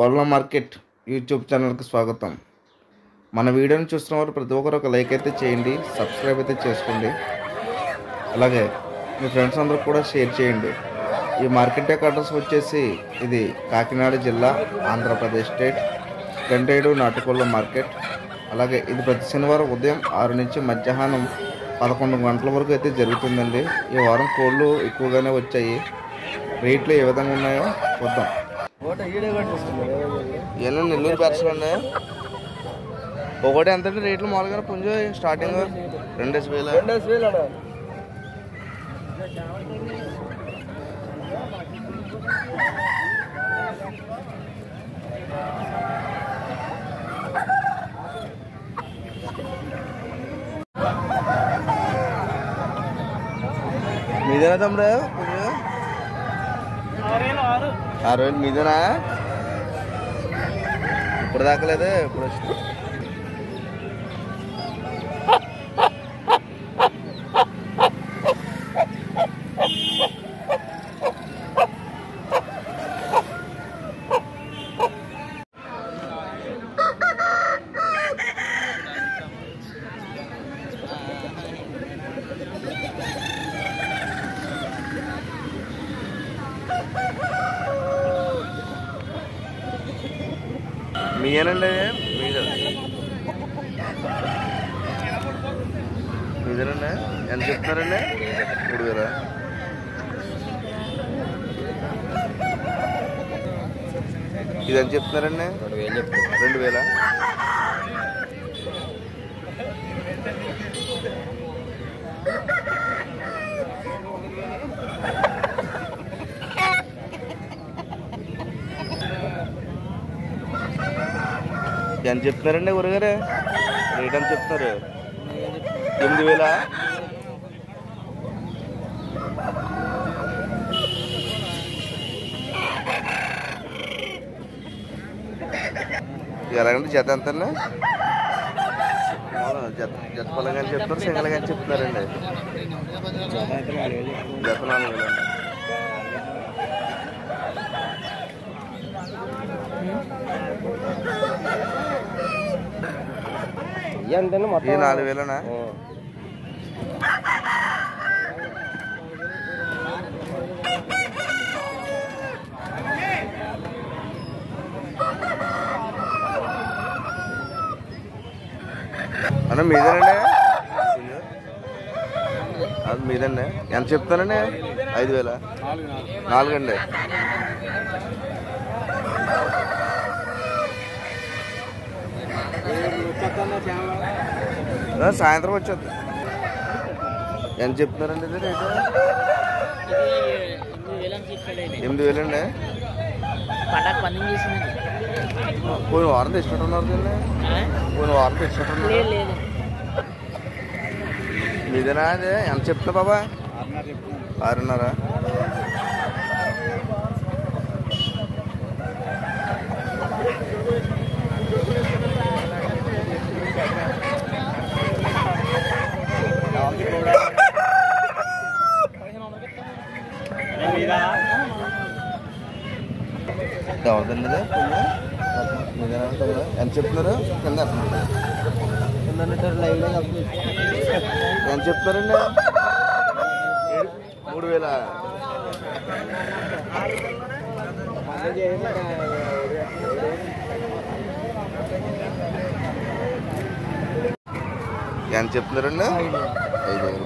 కోళ్ళ market YouTube ఛానల్కి స్వాగతం మన వీడియోని చూస్తున్న వారు ప్రతి ఒక్కరు ఒక లైక్ అయితే చేయండి సబ్స్క్రైబ్ అయితే చేసుకోండి అలాగే మీ ఫ్రెండ్స్ అందరూ కూడా షేర్ చేయండి ఈ మార్కెట్ యొక్క అడ్రస్ వచ్చేసి ఇది కాకినాడ జిల్లా ఆంధ్రప్రదేశ్ స్టేట్ గంటేడు నాటుకోళ్ళ మార్కెట్ అలాగే ఇది ప్రతి శనివారం ఉదయం ఆరు నుంచి మధ్యాహ్నం పదకొండు గంటల వరకు అయితే జరుగుతుందండి ఈ వారం కోళ్ళు ఎక్కువగానే వచ్చాయి రేట్లు ఏ విధంగా ఉన్నాయో చూద్దాం ఏమన్నా నెల్లూరు పెర్సలు ఉన్నాయి ఒకటి ఎంత రేట్లు మామూలుగా పుంజు స్టార్టింగ్ రెండేసి వేల మీదేనా తమ్ముడు పుంజు ఆరు వేలు మీదేనా ఇప్పుడు దాకలేదు ఇప్పుడు వచ్చి మీయేనండి మీదే మీదేనండి ఎంత చెప్తున్నారండి మూడు వేల ఇది ఎంత చెప్తున్నారండి రెండు వేల ఎంత చెప్తున్నారండి ఊరగారు రేట్ ఎంత చెప్తున్నారు ఎనిమిది వేల ఎలాగంటే జత ఎంత అండి జత జత పొలం కానీ చెప్తున్నారు సింగల్ కానీ చెప్తున్నారండి జత నాలుగు వేలు అండి ఎంతండి ఈ మొత్తం నాలుగు వేలనా అన్న మీదేనండి అది మీదండి ఎంత చెప్తానండి ఐదు వేల నాలుగండి ఆ, సాయంత్రం వచ్చేది ఎంత చెప్తున్నారండి ఇది రేటు ఎనిమిది వేలండి పండగ పందెం చేసిందండి పోయిన వారం తెచ్చినట్టున్నారు దీన్ని పోయిన వారం తెచ్చినట్టున్నారు లేదు లేదు మీదేనా అదే ఎంత చెప్తున్నా బాబా ఆరున్నర ఎవరిదండి ఇది పువ్వు? మీదేనా తమ్ముడు? ఎంత చెప్తున్నారు కింద ఎంత చెప్తారండి మూడు వేల ఎంత చెప్తున్నారండి ఐదు వేలు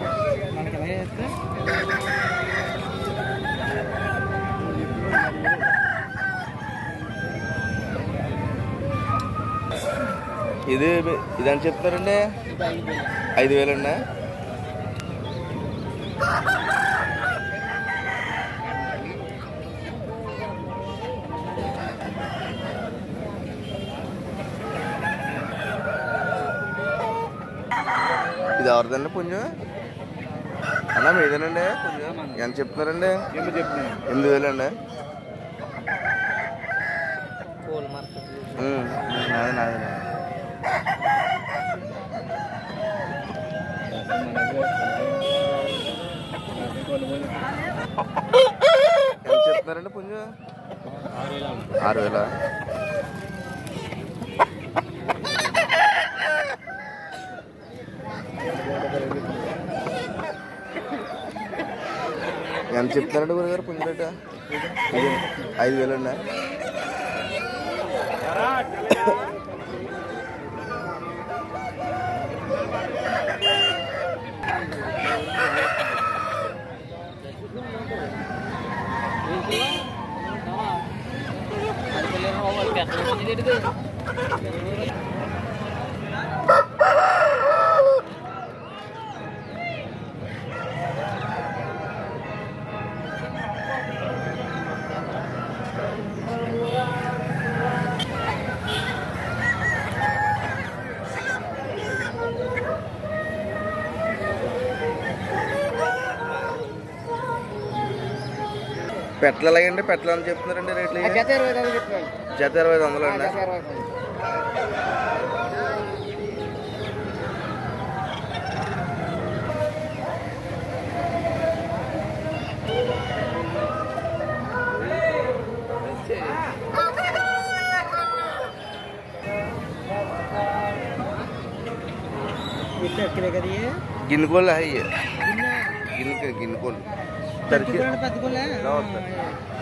ఇది ఇది ఎంత చెప్తారండి ఐదు వేలండి ఇది ఎవరిదండి పుంజు అన్న మీదేనండి పుంజు ఎంత చెప్తున్నారండి ఎనిమిది వేలండి కోల్ మార్కెట్ ఉమ్, నాది నాది నాది. ఎంత చెప్తున్నారండి పుంజు ఆరు వేల ఎంత చెప్తారండి గురుగారు పుంజు రేట ఇది ఐదు వేలు అండి పెట్టలు ఎలాగండి పెట్టలు ఎంత చెప్తున్నారండి రేట్లు ఇవి? జత ఇరవై ఐదు చెప్పాను జత ఇరవై ఐదు వందలు అండి జత ఇరవై ఐదు ఎక్కడ కదా గిన్నెకోళ్ళు అయ్యి గిన్నె గిన్నెకోళ్ళు తరికి పెద్ద ఇలా వస్తాయి.